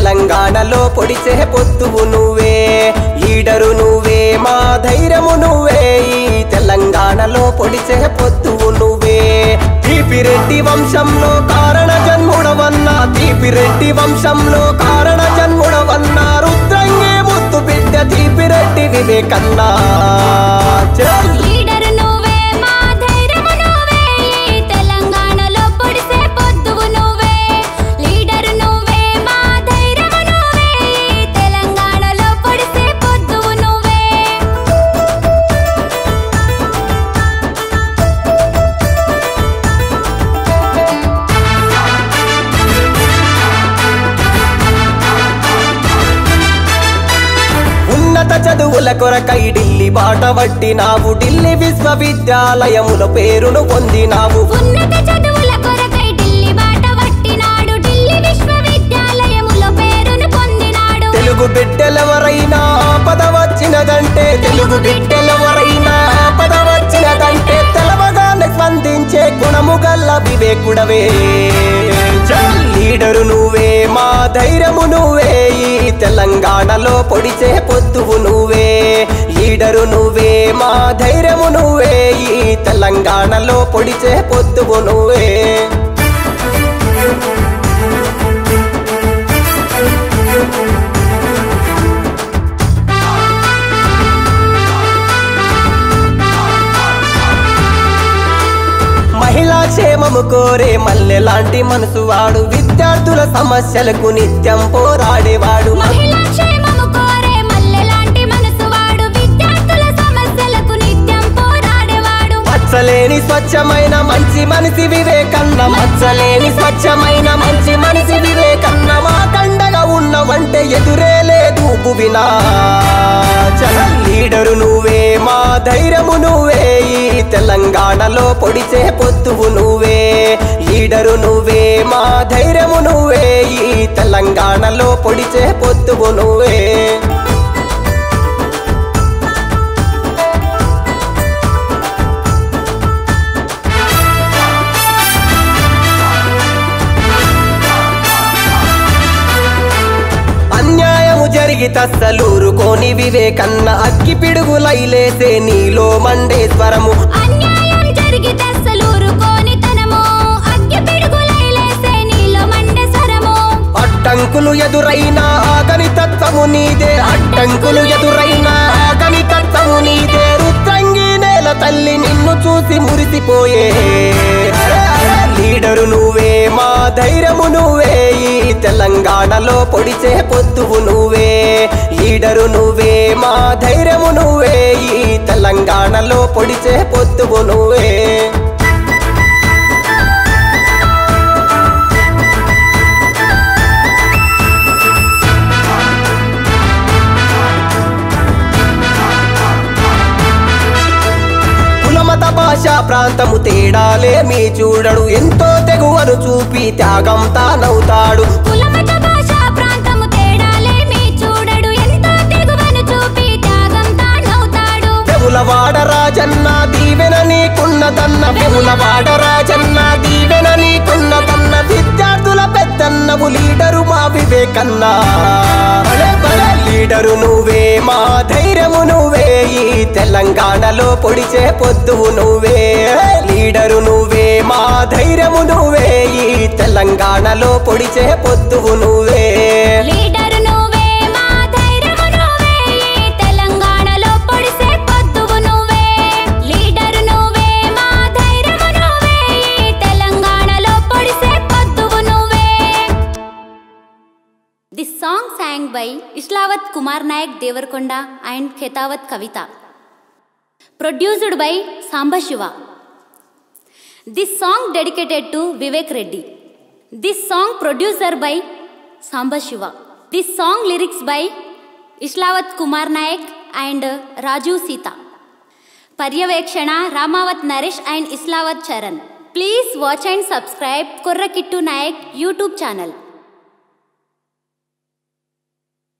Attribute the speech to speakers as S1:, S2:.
S1: తెలంగాణలో పొడిచే పొత్తువు నువ్వే లీడరు నువ్వే మా ధైర్యము నువ్వే ఈ తెలంగాణలో పొడిచే పొత్తువు నువ్వే తీపిరెడ్డి వంశంలో కారణ జన్ముడవన్నా తీపిరెడ్డి వంశంలో కారణ జన్ముడవన్నా రుద్రంగే ముత్తు బిడ్డ తీపిరెడ్డి వివేకన్నా జై
S2: లీడర్ నువ్వే మా ధైర్యము నువ్వే ఈ తెలంగాణలో పొడిసే పొద్దువు నువ్వే లీడర్ నువ్వే మా ధైర్యము నువ్వే ఈ తెలంగాణలో పొడిసే పొద్దువు నువ్వే
S1: ఉన్నత చదువుల కొరకై ఢిల్లీ బాట పట్టినావు ఢిల్లీ విశ్వవిద్యాలయముల పేరును పొందినావు
S2: ఉన్నత చదువుల కొరకై ఢిల్లీ బాట పట్టినాడు ఢిల్లీ విశ్వవిద్యాలయములో పేరును పొందినాడు
S1: తెలుగు బిడ్డలెవరైనా ఆపద వచ్చినదంటే తెలుగు బిడ్డలెవరైనా ఆపద వచ్చినదంటే తెలవగానే స్పందించే గుణము గల్ల వివేకుడవే చల్ లీడరు నువ్వే మా ధైర్యము నువ్వే ఈ తెలంగాణలో పొడిచే పొత్తువు నువ్వే లీడరు నువ్వే మా ధైర్యము నువ్వే ఈ తెలంగాణలో పొడిచే పొత్తువు నువ్వే మహిళా క్షేమము కోరే మల్లె లాంటి మనసు వాడు విద్యార్థుల సమస్యలకు నిత్యం పోరాడేవాడు
S2: మహిళా క్షేమము కోరే మల్లెలాంటి మనసు వాడు విద్యార్థుల సమస్యలకు నిత్యం పోరాడేవాడు
S1: మచ్చలేని స్వచ్ఛమైన మంచి మనిషి వివేకన్న మచ్చలేని స్వచ్ఛమైన మంచి మనిషి వివేకన్న మా కండగా ఉన్నవంటే ఎదురే లేదు భువినా చల లీడరు నువ్వే మా ధైర్యము నువ్వే ఈ తెలంగాణలో పొడిచే పొత్తువు నువ్వే లీడరు నువ్వే మా ధైర్యము నువ్వే ఈ తెలంగాణలో పొడిచే పొత్తువు నువ్వే అన్యాయము జరిగి తస్సలూరుకోని వివేకన్న అగ్గి పిడుగులైలేసే నీలో మండేశ్వరము
S2: అన్యాయం జరిగితే అస్సలూరుకోని తనము అగ్గి పిడుగులైలేసే నీలో మండే స్వరము
S1: అడ్డంకులు ఎదురైనా ఆగని తత్వము నీదే అడ్డంకులు ఎదురైనా ఆగని తత్వము నీదే రుద్రంగి నేల తల్లి నిన్ను చూసి మురిసిపోయే లీడరు నువ్వే మా ధైర్యము నువ్వే ఈ తెలంగాణలో పొడిచే పొత్తువు నువ్వే లీడరు నువ్వే మా ధైర్యము నువ్వే ఈ తెలంగాణలో పొడిచే పొత్తువు నువ్వే కులమత భాష ప్రాంతము తేడాలే మీ చూడడు ఎంతో తెగువను చూపి త్యాగం తానవుతాడు
S2: కులమత భాష ప్రాంతము తేడాలేమి చూడడు ఎంతో తెగువను చూపి త్యాగం తానవుతాడు
S1: పెములవాడ రాజన్న దీవెన నీకున్నదన్న పెములవాడ రాజన్న దీవెన నీకున్నదన్న విద్యార్థుల పెద్దన్నవు లీడరు మా వివేకన్నా భలే భలే లీడరు నువ్వే మా ధైర్యము నువ్వే ఈ తెలంగాణలో పొడిచే పొద్దువు నువ్వే లీడరు నువ్వే మా ధైర్యము నువ్వే ఈ తెలంగాణలో పొడిచే పొద్దువు నువ్వే
S2: లీడర్ నువ్వే మా ధైర్యము నువ్వే ఈ తెలంగాణలో పొడిసే పొద్దువు నువ్వే లీడర్ నువ్వే మా ధైర్యము నువ్వే ఈ తెలంగాణలో పొడిసే పొద్దువు నువ్వే this song sang by Islawat Kumar Nayak Devarkonda and Khetawat Kavita. Produced by Samba Shiva. This song dedicated to Vivek Reddy. This song producer by Samba Shiva. This song lyrics by Islawat Kumar Nayak and Raju Sita. Paryavekshana Ramawat Naresh and Islawat Charan. Please watch and subscribe Korra Kittu Nayak YouTube channel.